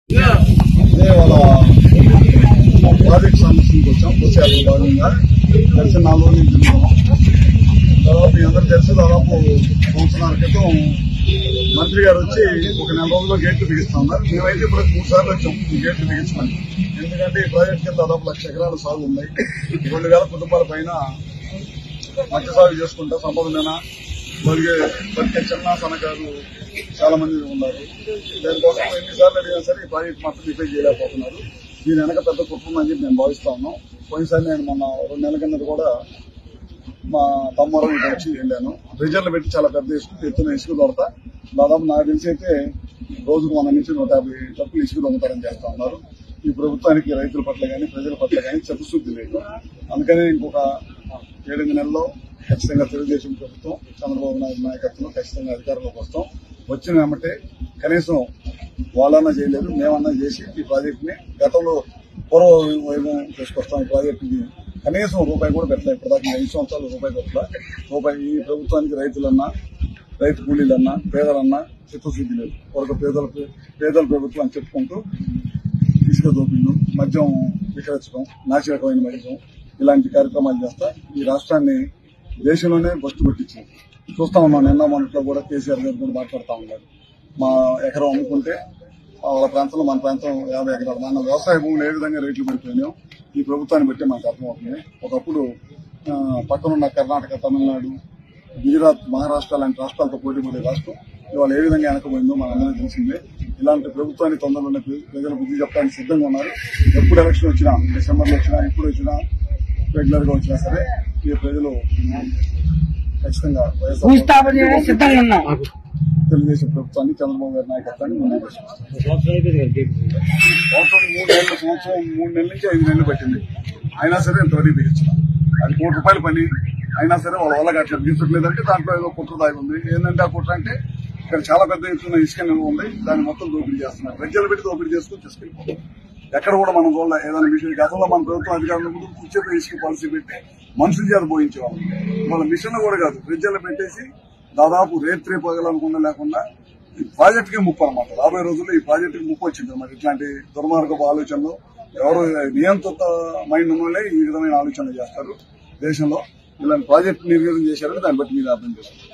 అదే వాళ్ళ ప్రాజెక్ట్ సమస్యలకు వచ్చాం వచ్చారు భాగంగా కలిసి నాలుగు రోజులు తిన్నాము తర్వాత మీ అందరూ తెలిసి దాదాపు సంవత్సరాల క్రితం మంత్రి గారు వచ్చి ఒక నెల రోజుల్లో గేట్లు బిగిస్తా ఉన్నారు మేమైతే ఇప్పుడు మూడు సార్లు వచ్చాం ఈ గేట్లు బిగించమని ఎందుకంటే ఈ ప్రాజెక్ట్ కింద దాదాపు లక్ష ఎకరాల సాగు ఉన్నాయి రెండు వేల కుటుంబాల పైన మత్స్య సాగు చేసుకుంటా సంపదనైనా బతికే బతికే చిన్న సన్నకారు చాలా మంది ఉన్నారు దానికోసం ఎన్నిసార్లు అడిగినా సరే ఈ ప్రాజెక్ట్ మాత్రం రిపేర్ చేయలేకపోతున్నారు దీని వెనక పెద్ద కుటుంబం అని చెప్పి మేము భావిస్తా ఉన్నాం పోయినసారి నేను మొన్న రెండు నెలల కింద కూడా మా తమ్మరం ఇటు వచ్చి వెళ్ళాను రిజర్లు పెట్టి చాలా పెద్ద ఇసుక ఎత్తున ఇసుక దొరత దాదాపు నాకు తెలిసి అయితే రోజుకు వంద నుంచి నూట యాభై డబ్బులు ఇసుక దొంగతనం చేస్తా ఉన్నారు ఈ ప్రభుత్వానికి రైతుల పట్ల కానీ ప్రజల పట్ల కానీ చిత్తశుద్ధి లేదు అందుకని ఇంకొక ఏడెనిమిది నెలల్లో ఖచ్చితంగా తెలుగుదేశం ప్రభుత్వం చంద్రబాబు నాయుడు నాయకత్వంలో ఖచ్చితంగా అధికారంలోకి వస్తాం వచ్చిన వెంబటే కనీసం వాళ్ళన్నా చేయలేదు మేమన్నా చేసి ఈ ప్రాజెక్ట్ ని గతంలో పూర్వ వైభవం తీసుకొస్తాం ఈ ప్రాజెక్ట్ ని కనీసం రూపాయి కూడా పెట్టలేదు ఇప్పటిదాకా ఐదు సంవత్సరాలు రూపాయి పెట్టలే రూపాయి ఈ ప్రభుత్వానికి రైతులన్నా రైతు కూలీలన్నా పేదలన్నా చిత్తశుద్ధి లేదు ఒక పేదల పేదల ప్రభుత్వం అని చెప్పుకుంటూ ఇసుక దోపిళ్ళు మద్యం విక్రయించడం నాసిరకమైన మద్యం ఇలాంటి కార్యక్రమాలు చేస్తా ఈ రాష్ట్రాన్ని దేశంలోనే బస్టు పెట్టించింది చూస్తా ఉన్నాం నిన్న మొన్నట్లో కూడా కేసీఆర్ గారు కూడా మాట్లాడుతూ ఉన్నారు మా ఎకరం అమ్ముకుంటే వాళ్ళ ప్రాంతంలో మన ప్రాంతం యాభై ఎకరాలు మన వ్యవసాయ భూములు ఏ విధంగా రేట్లు పడిపోయినాయో ఈ ప్రభుత్వాన్ని బట్టి మనకు అర్థమవుతుంది ఒకప్పుడు ఆ, పక్కనున్న కర్ణాటక తమిళనాడు గుజరాత్ మహారాష్ట్ర లాంటి రాష్ట్రాలతో పోటీ పడే రాష్ట్రం ఇవాళ ఏ విధంగా వెనకపోయిందో మనందరికీ తెలిసిందే ఇలాంటి ప్రభుత్వాన్ని తొందరలోనే ప్ర- ప్రజలు బుద్ధి చెప్పడానికి సిద్ధంగా ఉన్నారు ఎప్పుడు ఎలక్షన్ వచ్చినా డిసెంబర్ లో వచ్చినా ఎప్పుడు వచ్చినా రెగ్యులర్ గా వచ్చినా సరే ఈ ప్రజలు ఖచ్చితంగా వైఎస్ఆర్ భూస్థాపన చేయడానికి సిద్ధంగా ఉన్నాం తెలుగుదేశం ప్రభుత్వాన్ని చంద్రబాబు గారి నాయకత్వాన్ని ముందుకు తీసుకొస్తారు సంవత్సరం మూడు నెలలు సంవత్సరం మూడు నెలల నుంచి ఐదు నెలలు పట్టింది అయినా సరే ఇంతవరకు బిగించాం అది కోటి రూపాయల పని అయినా సరే వాళ్ళ వల్ల అట్లా బిగించట్లేదంటే దాంట్లో ఏదో కుట్ర దాగి ఉంది ఏంటంటే ఆ కుట్ర అంటే ఇక్కడ చాలా పెద్ద ఎత్తున ఇసుక నిల్వ ఉంది దాన్ని మొత్తం దోపిడీ చేస్తున్నారు ప్రజలు పెట్టి దోపిడీ చేసుకుని తీసుకెళ్ళిపోతాం ఎక్కడ కూడా మనం చూడాలి ఏదైనా మిషన్ గతంలో మన ప్రభుత్వం అధికారులు ముందు కూర్చొని ఇసుక పాలసీ పెట్టి మనుషుల చేత పోయించేవాళ్ళం వాళ్ళ మిషన్ కూడా కాదు ప్రజలు పెట్టేసి దాదాపు రేత్రి పగలనుకుండా లేకుండా ఈ ప్రాజెక్ట్ కి ముప్పు అనమాట రాబోయే రోజుల్లో ఈ ప్రాజెక్ట్ కి ముప్పు వచ్చింది మరి ఇట్లాంటి దుర్మార్గపు ఆలోచనలు ఎవరు నియంత్రిత మైండ్ ఉన్న వాళ్ళే ఈ విధమైన ఆలోచనలు చేస్తారు దేశంలో ఇలాంటి ప్రాజెక్ట్ నిర్వీర్యం చేశారని దాన్ని బట్టి మీరు అర్థం చేసుకోండి